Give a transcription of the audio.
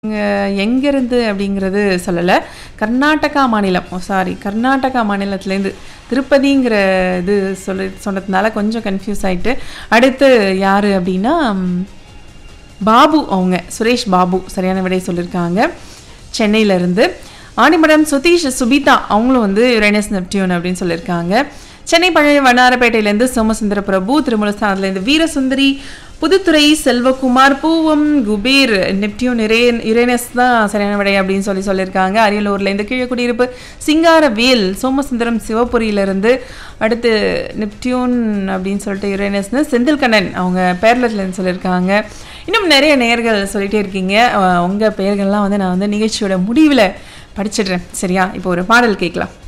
எங்கேருந்து அப்படிங்கிறது சொல்லலை கர்நாடகா மாநிலம் ஓ சாரி கர்நாடகா மாநிலத்துலேருந்து திருப்பதிங்கிற இது சொல்லி சொன்னதுனால கொஞ்சம் கன்ஃபியூஸ் ஆயிட்டு அடுத்து யார் அப்படின்னா ம், பாபு அவங்க சுரேஷ் பாபு சரியான விடை சொல்லியிருக்காங்க சென்னையிலேருந்து ஆணிமடம் சுதீஷ் சுபிதா அவங்களும் வந்து யுரேனஸ் நெப்டியூன் அப்படின்னு சொல்லியிருக்காங்க சென்னை பழைய வண்ணாரப்பேட்டையிலேருந்து சோமசுந்தர பிரபு திருமலஸ்தானத்துலேருந்து வீரசுந்தரி புதுத்துறை செல்வகுமார் பூவம் குபேர் நெப்டியூன் யுரே யுரேனஸ் தான் சரியான விடை அப்படின்னு சொல்லி சொல்லியிருக்காங்க அரியலூர்லேருந்து கீழக்குடியிருப்பு சிங்காரவேல் சோமசுந்தரம் சிவபுரியிலேருந்து அடுத்து நெப்டியூன் அப்படின்னு சொல்லிட்டு யுரேனஸ்னு செந்தில்கண்ணன் அவங்க பேரளத்துலேருந்து சொல்லியிருக்காங்க இன்னும் நிறைய நேர்கள் சொல்லிட்டே இருக்கீங்க அஹ் உங்க பெயர்கள்லாம் வந்து நான் வந்து நிகழ்ச்சியோட முடிவில் படிச்சிடுறேன் சரியா இப்போ ஒரு பாடல் கேட்கலாம்